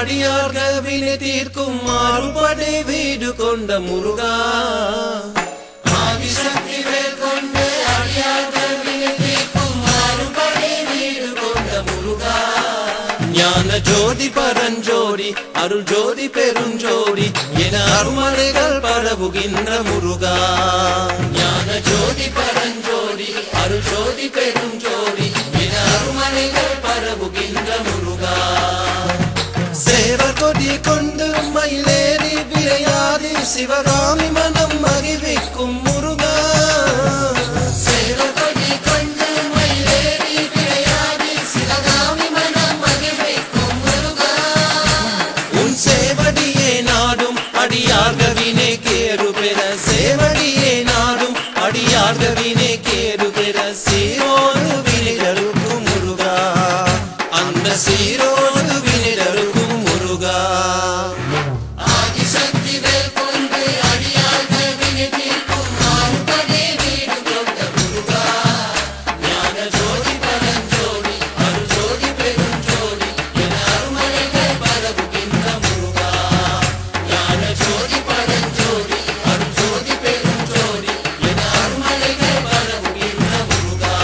அடியார்கள் வினை தீர்க்கும் மாறுபடை வீடு கொண்ட முருகா ஆதிசக்தி வேல் கொண்டு அடியார்கள் வினை தீர்க்கும் மாறுபடை வீடு கொண்ட முருகா ஞான ஜோதி பரஞ்சோதி அருள் ஜோதி பெருஞ்சோதி என அருமறைகள் பரவுகின்ற முருகா ஞான ஜோதி பரஞ்சோதி அருள் ஜோதி பெருஞ்சோதி என அருமறைகள் பரவுகின்ற முருகா சேவர் கொடி கொண்டு மயிலேறி விரையாதி சிவகாமி மனம் மகிழ்விக்கும் முருகா சேவர் கொடி கொண்டு மயிலேறி விரையாதி சிவகாமி மனம் மகிழ்விக்கும் முருகா உன் சேவடியே நாடும் அடியார்கவினே கேரு பெற சேவடியே நாடும் அடியார்கவினே கேரு பெற சீரோடு வினிதருக்கும் முருகா அந்த சீரோடு வினிதருக்கும் முருகா ஆதிசக்தி வேல் கொண்டு அடியார்கள் வினை தீர்க்கும் மாறுபடை வீடு கொண்ட முருகா ஞான ஜோதி பரஞ்சோதி அருள் ஜோதி பெருஞ்சோதி என அருமறைகள் பரவுகின்ற முருகா ஞான ஜோதி பரஞ்சோதி அருள் ஜோதி பெருஞ்சோதி என அருமறைகள் பரவுகின்ற முருகா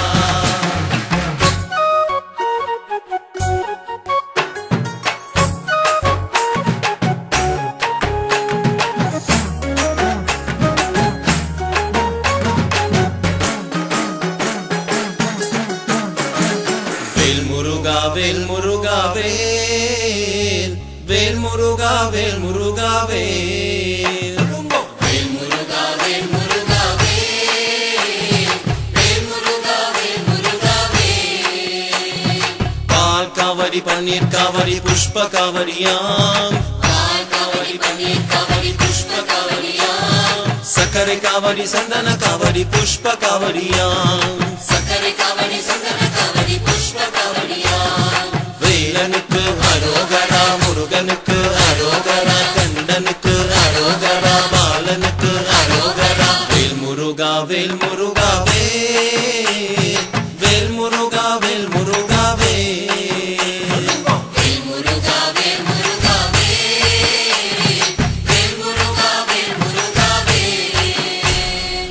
வேல் முருகா வேல் முருகா வேல் வேல் முருகா வேல் முருகா வேல் வேல் முருகா வேல் முருகா வேல் வேல் முருகா வேல் முருகா வேல் பால் காவடி பன்னீர் காவடி புஷ்ப காவடியாம் பால் காவடி பன்னீர் காவடி புஷ்ப காவடியாம் சக்கரை காவடி சந்தன காவடி புஷ்ப காவடியாம் சக்கரை காவடி சந்தன காவடி புஷ்ப காவடியாம் வேலனுக்கு அரோகரா முருகனுக்கு அரோகரா கண்டனுக்கு அரோகரா பாலனுக்கு அரோகரா வேல் முருகா வேல் முருகா வேல் வேல் முருகா வேல் முருகா வேல் வேல் முருகா வேல் முருகா வேல் வேல் முருகா வேல் முருகா வேல்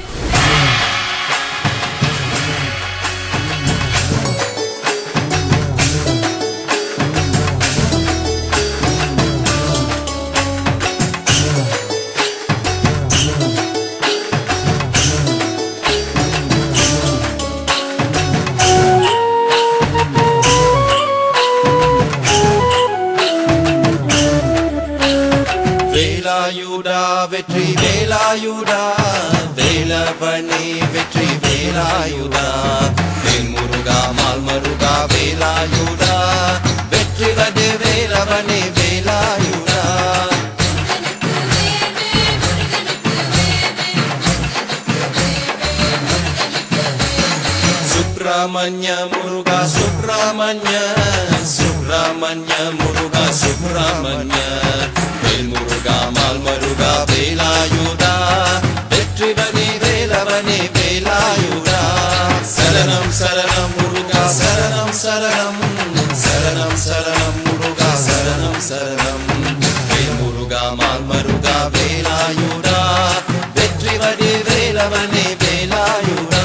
வேலாயுடா வெற்றி வேலாயுடா வேலவனே வெற்றி வேலாயுடா வேல் முருகா மால் மருகா வேலாயுடா வெற்றி வடு வேலவனே வேலாயுடா சுப்பிரமணிய முருகா சுப்பிரமணிய சுப்பிரமணிய முருகா சுப்பிரமணிய வேல் முருகா மால் மருகா வேலாயுதா வெற்றிவனே வேலவனே வேலாயுதா சரணம் சரணம் முருகா சரணம் சரணம் சரணம் சரணம் முருகா சரணம் சரணம் வேல் முருகா மால் மருகா வேலாயுதா வெற்றிவனே வேலவனே வேலாயுதா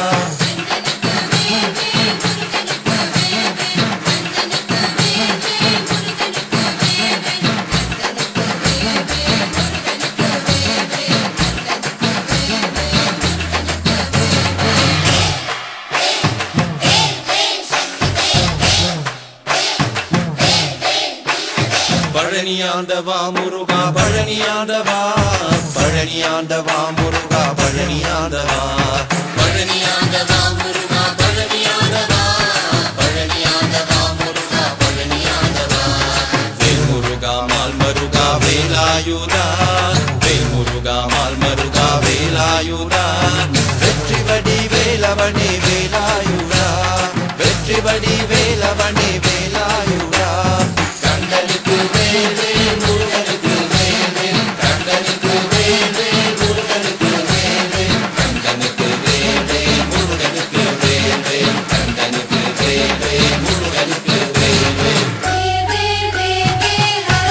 பழனியாண்டவா முருகா பழனியாண்டவா பழனியாண்டவா முருகா பழனியாண்டவா பழனியாண்டவா முருகா பழனியாண்டவா பழனியாண்டவா முருகா பழனியாண்டவா வேல் முருகா மால் மருகா வேலாயுதா வேல் முருகா மால் மருகா வேலாயுதா வெற்றி வடி வேலவனே வேலாயுதா வெற்றி வடி வேலவனே வேலாயுதா கண்டனுக்கு வேலே முருகனுக்கு வேலே கண்டனுக்கு வேலே முருகனுக்கு வேலே கண்டனுக்கு வேலே முருகனுக்கு வேலே கண்டனுக்கு வேலே முருகனுக்கு வேலே வேல் வேல் வேல் வேல்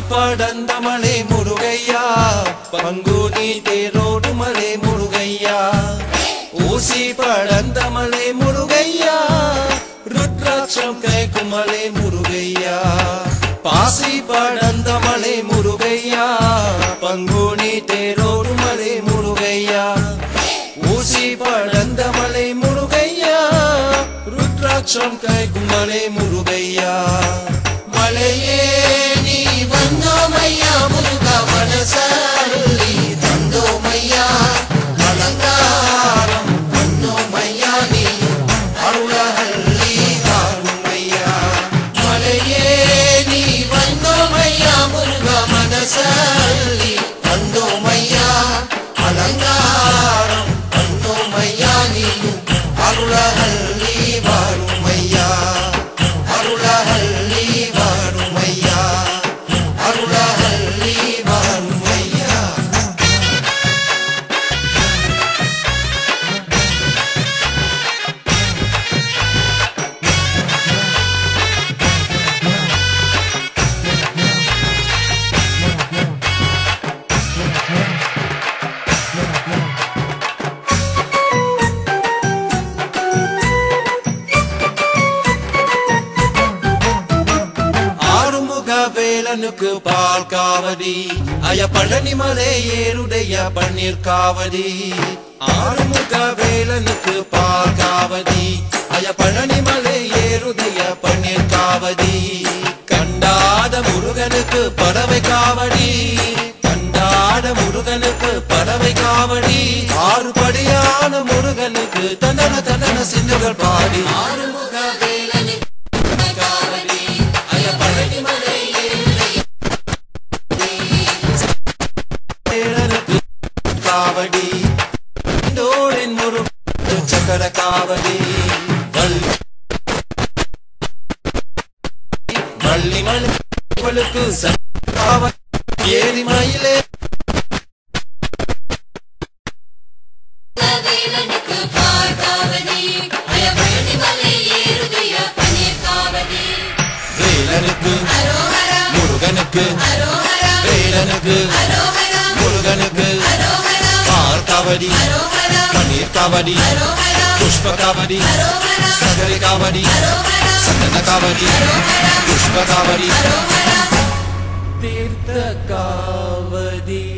படந்த மலை முருகையா பங்குனி தேரோடு மலை முருகையா ஊசி படந்த மலை முருகையா ருத்ராட்சம் கைக்கும் மலை முருகையா பாசி படந்த மலை முருகையா பங்குனி தேரோடு மலை முருகையா ஊசி படந்த மலை முருகையா ருத்ராட்சம் கைக்கும் மலை முருகையா மலையே நீ வந்தோமையா முருகா மனசல்லி தந்தோமையா அலங்காரம் பண்ணோமையா நீ அருளஹல்லி தாருமையா மலையே நீ வந்தோமையா முருகா மனசல்லி தந்தோமையா அலங்காரம் பண்ணோமையா நீயும் அருளஹல்லி வாருமையா அருளஹல்லி வாருமையா அருளஹல்லி வாருமையா ஆறுமுக வேலனுக்கு பால் காவடி அய பழனி மலை ஏருடைய பன்னீர் காவடி ஆறுமுக வேலனுக்கு பால் காவடி அய பழனி மலை ஏருடைய பன்னீர் காவடி கண்டாத முருகனுக்கு பறவை காவடி கண்டாட முருகனுக்கு பறவை காவடி ஆறுபடியான முருகனுக்கு தண்டன தண்டன சிந்துகள் பாடி ஆறுமுக வேலனுக்கு காவடி அய பழனி மலை ஏறுடைய காவடி டோரின் முரு சக்கர காவடி வள்ளி வள்ளி மலுக்கு காவடி ஏரி மயிலே வேலனுக்கு பார்க்காவதி அயபழனி மலை ஏறுதைய பன்னீர் காவதி வேலனுக்கு அரோஹரா முருகனுக்கு அரோஹரா வேலனுக்கு அரோஹரா முருகனுக்கு அரோஹரா பால் காவடி அரோஹரா பன்னீர் காவடி அரோஹரா புஷ்ப காவடி அரோஹரா சகரி காவடி அரோஹரா சந்தன காவடி புஷ்ப காவடி அரோஹரா தீர்த்த காவடி